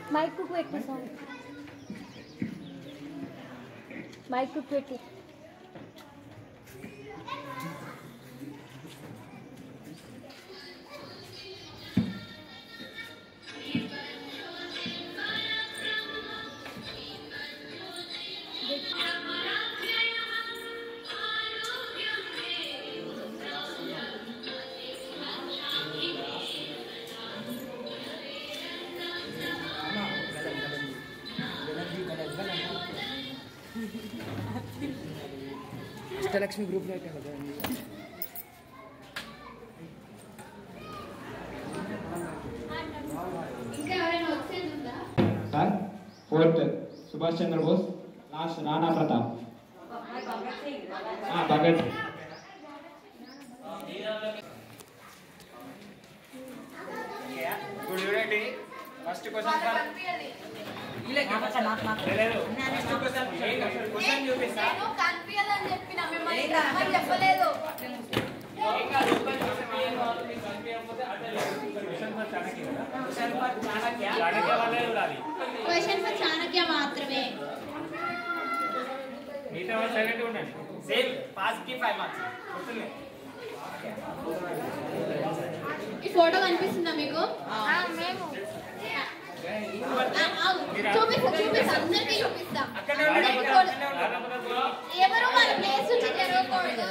Mic పెట్టు song mic పెట్టు అష్టలక్ష్మి గ్రూప్లో అయితే కదా ఇంకా ఎవరైనా వచ్చేది ఉందా sir fourth Subhash Chandrabose last Rana Pratap ఆ, భగత్ సింగ్. ఇప్పుడు చూడండి first question first question question చూపిస్తా నేను కనిపించాలని చెప్పిన మిమ్మల్ని రమ్మని చెప్పలేదు question for Chanakya question for Chanakya మాత్రమే సేమ్ పాస్ కి ఫైవ్ మార్క్స్ గుర్తుంది ఈ ఫోటో కనిపిస్తుందా మీకు మేము ఆ, ఆగు. చూపిస్తా చూపిస్తా అందరికీ చూపిస్తా అక్కడే అందరికీ ఉండండి, కూడా- అక్కడే ఉండండి. ఎవరు వాళ్ళ ప్లేస్ నుంచి జరగకూడదు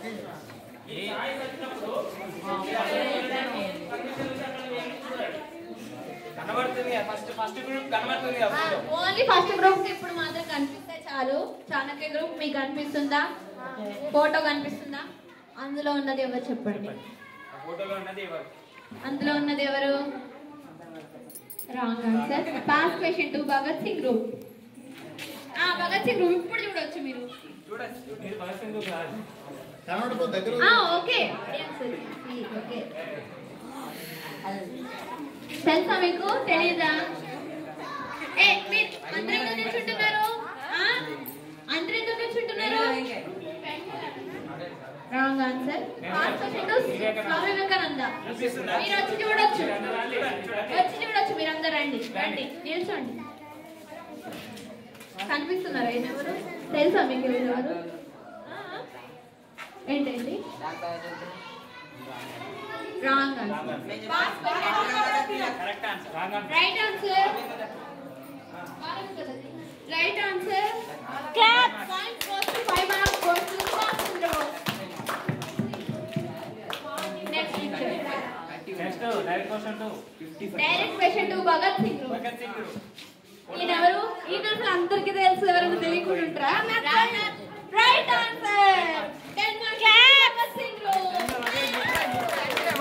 కనబడుతుంది ఫస్ట్ ఫస్ట్ గ్రూప్ కనబడుతుంది కదా photo. ఓన్లీ ఫస్ట్ గ్రూప్ ఇప్పుడు మాత్రం కనిపిస్తే చాలు చాణక్య గ్రూప్ మీకు కనిపిస్తుందా ఫోటో కనిపిస్తుందా అందులో ఉన్నది ఎవరు చెప్పండి ఆ ఫోటోలో ఉన్నది ఎవరు అందులో ఉన్నది ఎవరు wrong answer pass question to Bhagat Singh group ఆ భగత్ సింగ్ గ్రూప్ ఇప్పుడు చూడొచ్చు మీరు చూడచ్చు ఆ ఓకే ఓకే తెలుసా మీకు తెలీదా ఏ మీరు అందరూ ఎందుకు నిల్చుంటున్నారు ఆ? అందరూ ఎందుకు నిల్చుంటున్నారు wrong answer pass question to Swami Vivekananda చూపిస్తుందా మీరు వచ్చి చూడొచ్చు చూడండి చూడండి వచ్చి చూడొచ్చు మీరు అందరు రండి రండి నిల్చోండి కనిపిస్తున్నారా ఈయన ఎవరు తెలుసా మీకు వీళ్ళు ఎవరు ఆ? ఏంటండి wrong correct answer wrong answer right answer right answer clap point goes to five marks goes to Subhash Chandrabose next next direct question to direct question to Bhagat Singh group Bhagat Singh group ఈయన ఎవరు ఈ తెలుసు అందరికి తెలుసు ఎవరైనా తెలియకుండా ఉంటారా right answer ten marks Bhagat Singh group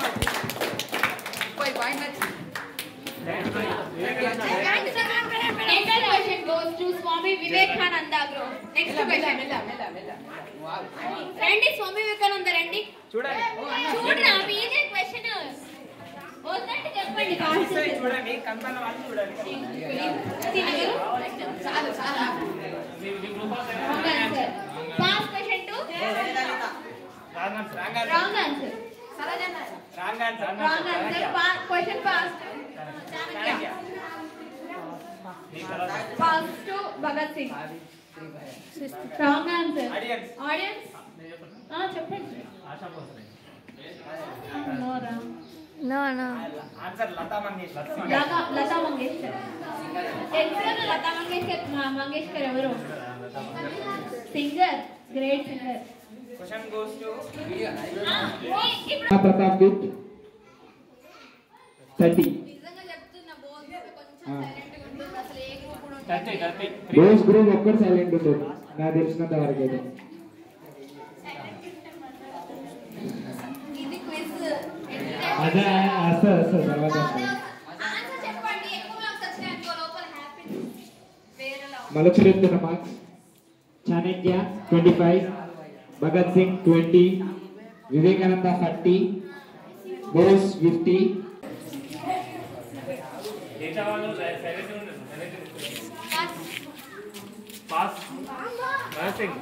next question goes to Swami Vivekananda group next question రండి స్వామి వివేకానంద రండి చూడండి చూడరా మీదే క్వశ్చన్ వద్దంటే చెప్పండి సైడ్ చూడండి కనపడిన వాళ్ళు చూడండి pass question to wrong answer wrong answer wrong answer wrong answer wrong answer question pass Chanakya pass to Bhagat Singh wrong answer audience audience చెప్పండి నోరా no no answer Lata Mangeshkar Lata Lata Mangeshkar తెలుసు లతా మంగేష్కర్ మా మంగేష్కర్ ఎవరు singer great singer question goes to ఇప్పుడు రాణా ప్రతాప్ విత్ థర్టీ నిజంగా చెప్తున్నా బోస్ కొంచెం silent గా ఉంటుంది అసలు ఏ గ్రూప్ కూడా థర్టీ థర్టీ బోస్ గ్రూప్ ఒక్కటి సైలెంట్ ఉంటుంది నాకు తెలిసినంత వరకు అయితే ఇది క్విజ్ అదే వస్తుంది వస్తుంది తర్వాత వస్తుంది ఆన్సర్ చెప్పండి ఎక్కువ మార్క్స్ వచ్చినాయి అనుకో లోపల హ్యాపీ వేరేలా మళ్ళీ చెప్తున్న marks Chanakya twenty five Bhagat Singh twenty Vivekananda thirty Bose fifty డేటా వాళ్ళు సైలెంట్ ఉండదు pass Bhagat Singh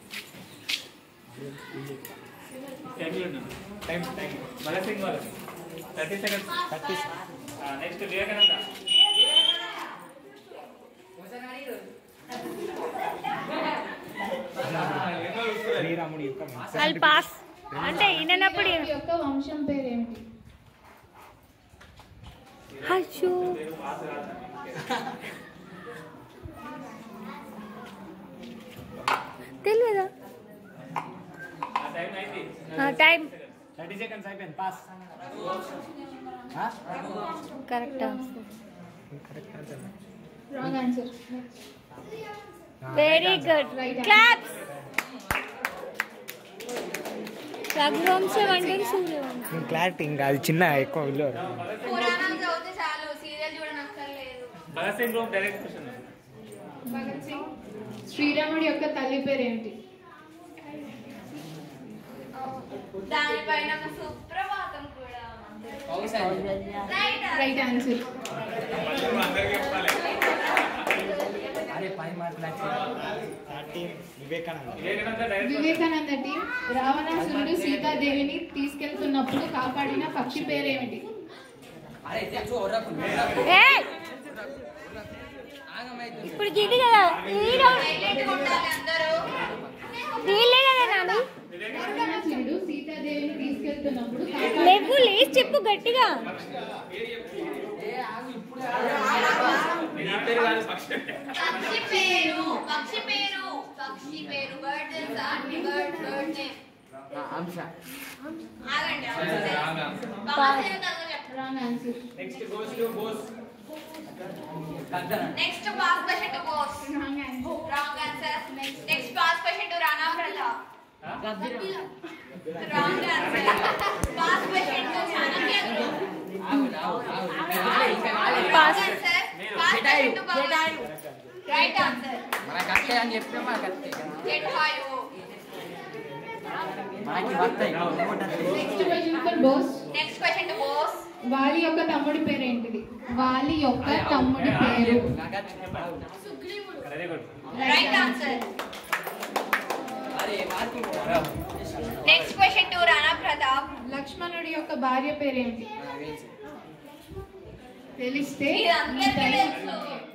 time time time Bhagat Singh వాళ్ళు thirty seconds thirty next Vivekananda శ్రీరాముడి యొక్క వాళ్ళు పాస్ అంటే ఈయనప్పుడు శ్రీరాముడి యొక్క వంశం పేరు ఏమిటి అయ్యో తెలియదా టైం అయింది టైం థర్టీ సెకండ్స్ అయిపోయింది pass correct wrong answer very good claps రఘువంశం అంటే సూర్యవంశం క్లారిటీ ఇంకా అది చిన్న ఎక్కువ విలువ పురాణం చదివితే చాలు సీరియల్ చూడనక్కర్లేదు Bhagat Singh group direct question Bhagat Singh శ్రీరాముడి యొక్క తల్లి పేరు ఏమిటి దానిపైన ఒక సుప్రభాతం కూడా రైట్ ఆన్సర్ అరే పది మార్కులు వివేకానంద వివేకానంద డైరెక్ట్ వివేకానంద టీం రావణాసురుడు సీతాదేవిని తీసుకెళ్తున్నప్పుడు కాపాడిన పక్షి పేరు ఏమిటి ఏయ్! ఇప్పుడు గిది కదా హీరో ఉండాలి అందరూ వీళ్ళే కదా నాని రావణాసురుడు సీతాదేవిని తీసుకెళ్తున్నప్పుడు కాపాడిన లేవు లేచి చెప్పు గట్టిగా నీ పేరు కాదు పక్షి పక్షి పేరు పక్షి పేరు పక్షి పేరు బర్డ్ తెలుసా బర్డ్ బర్డ్ నేమ్ ఆగండి wrong answer next goes to Bose next pass question to Bose wrong answer wrong answer next pass question to Rana Pratap wrong answer pass question to Chanakya pass answer pass question to Bhagwan right answer మనకి అట్లే అని చెప్పినా మనకి అట్లే get five మనకి వస్తాయి next question for Bose next question to Bose Vali యొక్క తమ్ముడి పేరు ఏంటిది వాలి యొక్క తమ్ముడి పేరు వెరీ గుడ్ రైట్ ఆన్సర్ అరే mark next question to Rana Pratap లక్ష్మణుడి యొక్క భార్య పేరు ఏంటి తెలిస్తే ఇది అందరికీ ఈ టైం తెలుసు